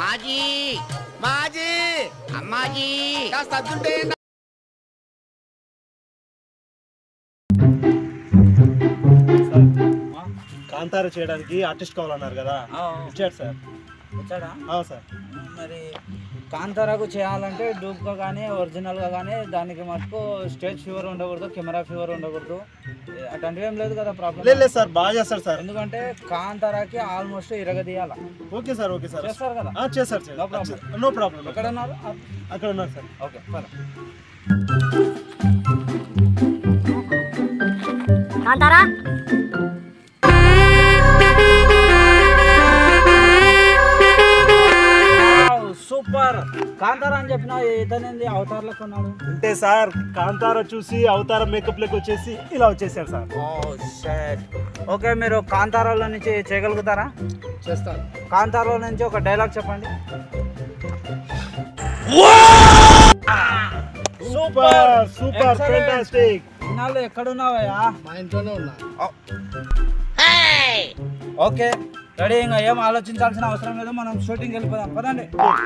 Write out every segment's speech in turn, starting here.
మాజీ మాజీ అమ్మాజీ కాస్త అద్దుంటే కాంతార చేయడానికి ఆర్టిస్ట్ కావాలన్నారు కదా ఇచ్చాడు సార్ వచ్చాడా అవును సార్ మరి కాంతారాకు చేయాలంటే డూప్గా కానీ ఒరిజినల్గా కానీ దానికి మటుకు స్టేజ్ ఫీవర్ ఉండకూడదు కెమెరా ఫీవర్ ఉండకూడదు ఏ, అటువంటివి ఏం లేదు కదా ప్రాబ్లం లేదు లేదు సార్ బాగా చేస్తారు సార్ ఎందుకంటే కాంతారాకి ఆల్మోస్ట్ ఇరగదీయాల ఓకే సార్ ఓకే సార్ చేస్తారు కదా ఆ, చేస్తారు sir No problem. No problem ఎక్కడ ఉన్నారు అక్కడ ఉన్నారు సార్ ఓకే పద కాంతారా సూపర్ కాంతారా అని చెప్పిన ఇతనేంది అవతార్లకు ఉన్నాడు అంటే సార్ కాంతార చూసి అవతార మేకప్ లెక్క వచ్చేసి ఇలా వచ్చేసారు సార్ ఓకే మీరు కాంతారాలో నుంచి చేయగలుగుతారా చేస్తాను కాంతారాలో నుంచి ఒక డైలాగ్ చెప్పండి సూపర్ సూపర్ Excellent. ఫెంటాస్టిక్ ఇన్నాళ్ళు ఎక్కడున్నావయ్యా మా ఇంట్లోనే ఉన్నా ఓకే రెడీ ఇంకా ఏం ఆలోచించాల్సిన అవసరం లేదు మనం షూటింగ్ వెళ్ళిపోదాం పదండి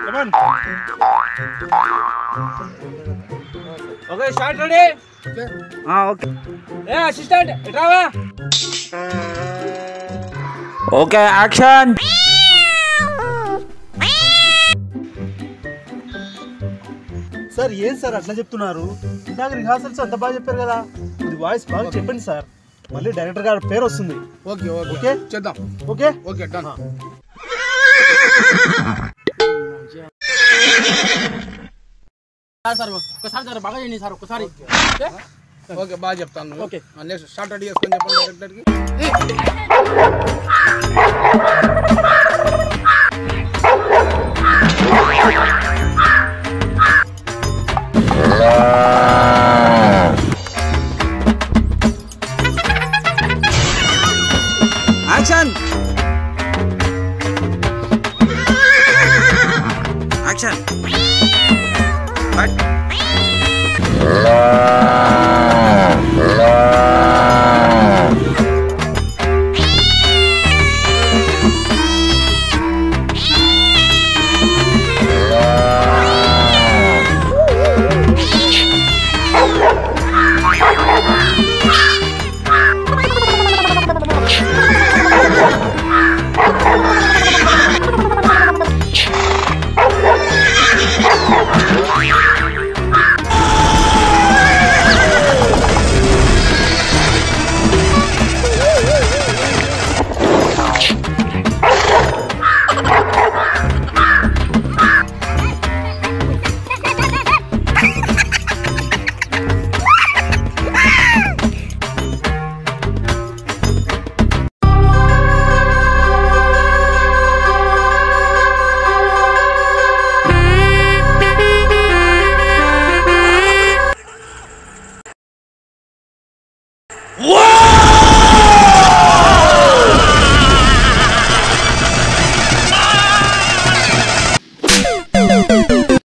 ఓకే షార్ట్ రెడీ ఓకే ఏ అసిస్టెంట్ ఇట్రావా ఓకే యాక్షన్ సార్ ఏం సార్ అట్లా చెప్తున్నారు ఇందాక రిహార్సల్స్ అంత బాగా చెప్పారు కదా ఇది వాయిస్ బాగా చెప్పండి సార్ మళ్ళీ డైరెక్టర్ గారి పేరు వస్తుంది ఓకే ఓకే ఓకే చేద్దాం ఓకే ఓకే డన్ సార్ ఒకసారి సార్ బాగా చేయండి సార్ ఒకసారి ఓకే బాగా చెప్తాను ఓకే నెక్స్ట్ షార్ట్ రెడీ చేసుకొని చెప్పండి డైరెక్టర్కి యాక్షన్ యాక్షన్ బట్